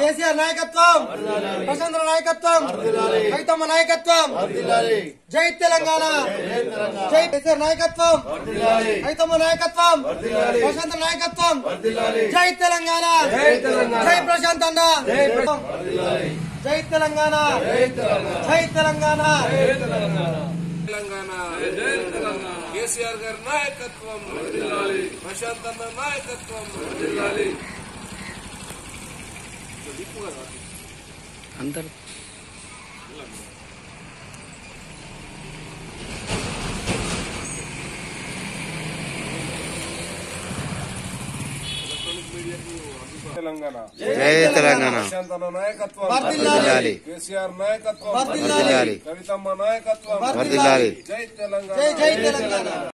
కేసీఆర్ నాయకత్వం ప్రశాంత్ నాయకత్వం కవితమ్మ నాయకత్వం జై తెలంగాణ జై కేసీఆర్ నాయకత్వం కవితమ్మ నాయకత్వం ప్రశాంత్ నాయకత్వం జై తెలంగాణ జై ప్రశాంత్ అన్న జై తెలంగాణ జై తెలంగాణ తెలంగాణ కేసీఆర్ గారి నాయకత్వం ప్రశాంత్ అన్న నాయకత్వం అందరు తెలంగాణ జై తెలంగాణ ప్రశాంత్ అన్న నాయకత్వం వర్ధిల్లాలి. కేసీఆర్ నాయకత్వం వర్ధిల్లాలి. కవితమ్మ నాయకత్వం వర్ధిల్లాలి. జై తెలంగాణ జై జై తెలంగాణ